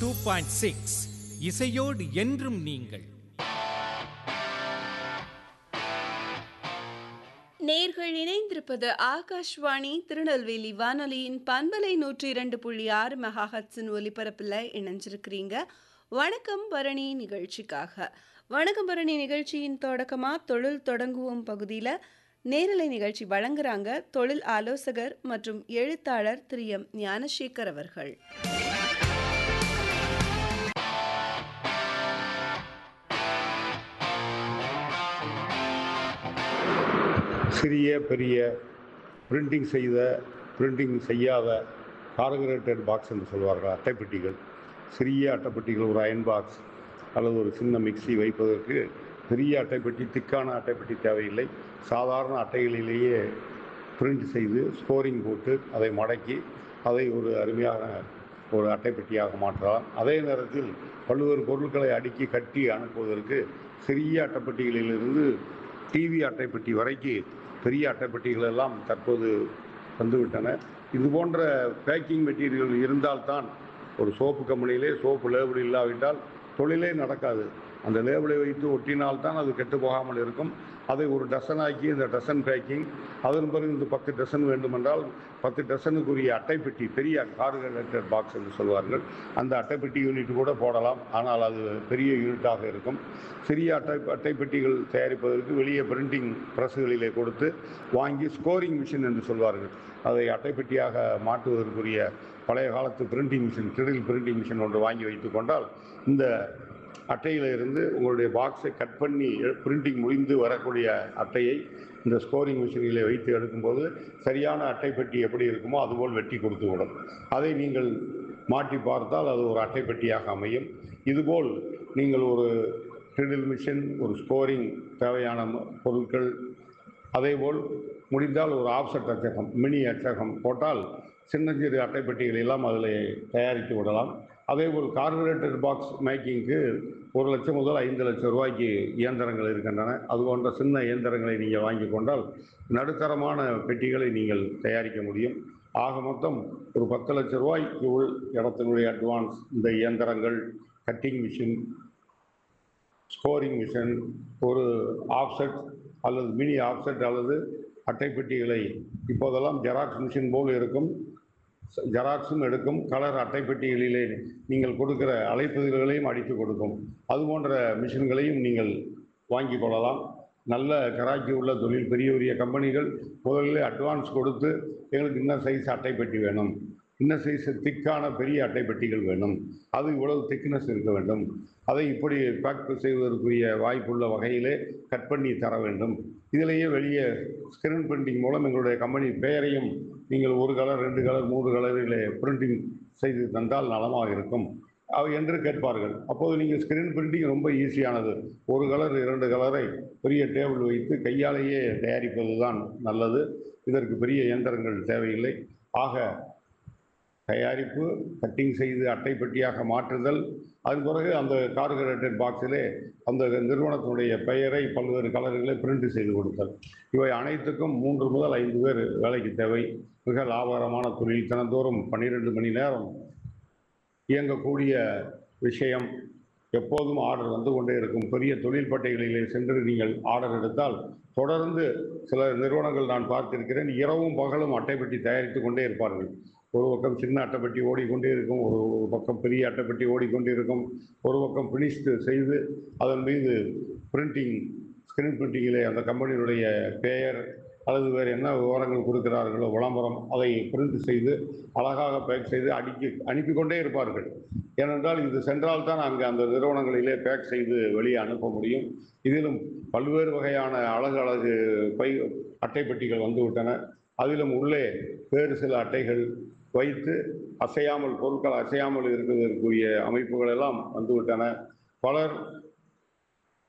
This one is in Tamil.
டூ பாயிண்ட் சிக்ஸ் இசையோடு என்றும் நீங்கள் நேர்கள் இணைந்திருப்பது ஆகாஷ்வாணி திருநெல்வேலி வானொலியின் பண்பலை நூற்றி இரண்டு புள்ளி ஆறு மெகாஹட்ஸின் ஒலிபரப்பில் இணைஞ்சிருக்கிறீங்க வணக்கம் பரணி நிகழ்ச்சிக்காக வணக்கம் பரணி நிகழ்ச்சியின் தொடக்கமாக தொழில் தொடங்குவோம் பகுதியில் நேரலை நிகழ்ச்சி வழங்குறாங்க தொழில் ஆலோசகர் மற்றும் எழுத்தாளர் திரு எம் ஞானசேகர் அவர்கள் சிறிய பெரிய பிரிண்டிங் செய்த பிரிண்டிங் செய்யாத கார்பரேட்டட் பாக்ஸ் என்று சொல்வார்கள் அட்டைப்பெட்டிகள் சிறிய அட்டைப்பெட்டிகள் ஒரு அயன் பாக்ஸ் அல்லது ஒரு சின்ன மிக்ஸி வைப்பதற்கு பெரிய அட்டைப்பெட்டி திக்கான அட்டைப்பெட்டி தேவையில்லை சாதாரண அட்டைகளிலேயே பிரிண்ட் செய்து ஸ்கோரிங் போட்டு அதை மடக்கி அதை ஒரு அருமையான ஒரு அட்டைப்பெட்டியாக மாற்றலாம் அதே நேரத்தில் பல்வேறு பொருட்களை அடுக்கி கட்டி அனுப்புவதற்கு சிறிய அட்டைப்பெட்டிகளிலிருந்து டிவி அட்டைப்பெட்டி வரைக்கு பெரிய அட்டைப்பெட்டிகள் எல்லாம் தற்போது வந்துவிட்டன இது போன்ற பேக்கிங் மெட்டீரியல் இருந்தால்தான் ஒரு சோப்பு கம்பெனியிலே சோப்பு லேபிள் இல்லாவிட்டால் தொழிலே நடக்காது அந்த லேபிளை வைத்து ஒட்டினால்தான் அது கெட்டு போகாமல் இருக்கும் அதை ஒரு டசனாக்கி இந்த டசன் பேக்கிங் அதன் பிறகு இந்த பத்து டசன் வேண்டுமென்றால் பத்து டசனுக்குரிய அட்டைப்பெட்டி பெரிய கார்கரேட்டட் பாக்ஸ் என்று சொல்வார்கள் அந்த அட்டைப்பெட்டி யூனிட் கூட போடலாம் ஆனால் அது பெரிய யூனிட்டாக இருக்கும் சிறிய அட்டை அட்டைப்பெட்டிகள் தயாரிப்பதற்கு வெளியே பிரிண்டிங் ப்ரெஸ்களிலே கொடுத்து வாங்கி ஸ்கோரிங் மிஷின் என்று சொல்வார்கள் அதை அட்டைப்பெட்டியாக மாற்றுவதற்குரிய பழைய காலத்து பிரிண்டிங் மிஷின் கிரில் பிரிண்டிங் மிஷின் ஒன்று வாங்கி வைத்து கொண்டால் இந்த அட்டையில் இருந்து உங்களுடைய பாக்ஸை கட் பண்ணி பிரிண்டிங் முடிந்து வரக்கூடிய அட்டையை இந்த ஸ்கோரிங் மிஷினில் வைத்து எடுக்கும்போது சரியான அட்டைப்பெட்டி எப்படி இருக்குமோ அதுபோல் வெட்டி கொடுத்து விடும் அதை நீங்கள் மாட்டி பார்த்தால் அது ஒரு அட்டைப்பெட்டியாக அமையும் இதுபோல் நீங்கள் ஒரு ட்ரிடில் மிஷின் ஒரு ஸ்கோரிங் தேவையான ம- பொருட்கள் அதேபோல் முடிந்தால் ஒரு ஆப்செட் அச்சகம் மினி அச்சகம் போட்டால் சின்னஞ்சிறு அட்டைப்பெட்டிகள் எல்லாம் அதில் தயாரித்து விடலாம் அதேபோல் கார்பரேட்டட் பாக்ஸ் மேக்கிங்க்கு ஒரு லட்சம் முதல் ஐந்து லட்சம் ரூபாய்க்கு இயந்திரங்கள் இருக்கின்றன அது போன்ற சின்ன இயந்திரங்களை நீங்கள் வாங்கி கொண்டால் நடுத்தரமான பெட்டிகளை நீங்கள் தயாரிக்க முடியும் ஆக மொத்தம் ஒரு பத்து லட்சம் ரூபாய்க்கு உள் இடத்தினுடைய அட்வான்ஸ் இந்த இயந்திரங்கள் கட்டிங் மிஷின் ஸ்கோரிங் மிஷின் ஒரு ஆஃப்செட் அல்லது மினி ஆஃப்செட் அல்லது அட்டைப்பெட்டிகளை இப்போதெல்லாம் ஜெராக்ஸ் மிஷின் போல் இருக்கும் ஜெராக்ஸும் எடுக்கும் கலர் அட்டைப்பெட்டிகளிலே நீங்கள் கொடுக்கிற அழைப்புதல்களையும் அடித்து கொடுக்கும் அது போன்ற மிஷின்களையும் நீங்கள் வாங்கி கொள்ளலாம் நல்ல கராக்கி உள்ள தொழில் பெரிய பெரிய கம்பெனிகள் முதலில் அட்வான்ஸ் கொடுத்து எங்களுக்கு இன்ன சைஸ் அட்டைப்பெட்டி வேணும் இன்ன சைஸ் திக்கான பெரிய அட்டைப்பெட்டிகள் வேணும் அது இவ்வளவு திக்னஸ் இருக்க வேண்டும் அதை இப்படி பேக் செய்வதற்குரிய வாய்ப்புள்ள வகையிலே கட் பண்ணி தர வேண்டும் இதிலேயே வெளியே ஸ்கிரீன் பிரிண்டிங் மூலம் எங்களுடைய கம்பெனி பெயரையும் நீங்கள் ஒரு கலர் ரெண்டு கலர் மூன்று கலரிலே பிரிண்டிங் செய்து தந்தால் நலமாக இருக்கும் அவை என்று கேட்பார்கள் அப்போது நீங்கள் ஸ்கிரீன் பிரிண்டிங் ரொம்ப ஈஸியானது ஒரு கலர் இரண்டு கலரை பெரிய டேபிள் வைத்து கையாலேயே தயாரிப்பது தான் நல்லது இதற்கு பெரிய இயந்திரங்கள் தேவையில்லை ஆக தயாரிப்பு கட்டிங் செய்து அட்டைப்பெட்டியாக மாற்றுதல் அதன் பிறகு அந்த கார்பரேட்டட் பாக்ஸிலே அந்த நிறுவனத்தினுடைய பெயரை பல்வேறு கலர்களை பிரிண்ட் செய்து கொடுத்தல் இவை அனைத்துக்கும் மூன்று முதல் ஐந்து பேர் வேலைக்கு தேவை மிக லாபகரமான தொழில் தினந்தோறும் பன்னிரெண்டு மணி நேரம் இயங்கக்கூடிய விஷயம் எப்போதும் ஆர்டர் வந்து கொண்டே இருக்கும் பெரிய தொழில் பட்டைகளிலே சென்று நீங்கள் ஆர்டர் எடுத்தால் தொடர்ந்து சில நிறுவனங்கள் நான் பார்த்திருக்கிறேன் இரவும் பகலும் அட்டைப்பெட்டி தயாரித்து கொண்டே இருப்பார்கள் ஒரு பக்கம் சின்ன அட்டைப்பெட்டி ஓடிக்கொண்டே இருக்கும் ஒரு ஒரு பக்கம் பெரிய அட்டைப்பெட்டி ஓடிக்கொண்டே இருக்கும் ஒரு பக்கம் பினிஷ்டு செய்து அதன் மீது பிரிண்டிங் ஸ்கிரீன் பிரிண்டிங்கிலே அந்த கம்பெனியினுடைய பெயர் அல்லது வேறு என்ன விவரங்கள் கொடுக்கிறார்களோ விளம்பரம் அதை பிரிண்ட் செய்து அழகாக பேக் செய்து அடிக்கி அனுப்பி கொண்டே இருப்பார்கள் ஏனென்றால் இது சென்றால் தான் அங்கே அந்த நிறுவனங்களிலே பேக் செய்து வெளியே அனுப்ப முடியும் இதிலும் பல்வேறு வகையான அழகு அழகு பை அட்டைப்பெட்டிகள் வந்துவிட்டன அதிலும் உள்ளே வேறு சில அட்டைகள் வைத்து அசையாமல் பொருட்கள் அசையாமல் இருக்கிறதற்குரிய அமைப்புகள் எல்லாம் வந்துவிட்டன பலர்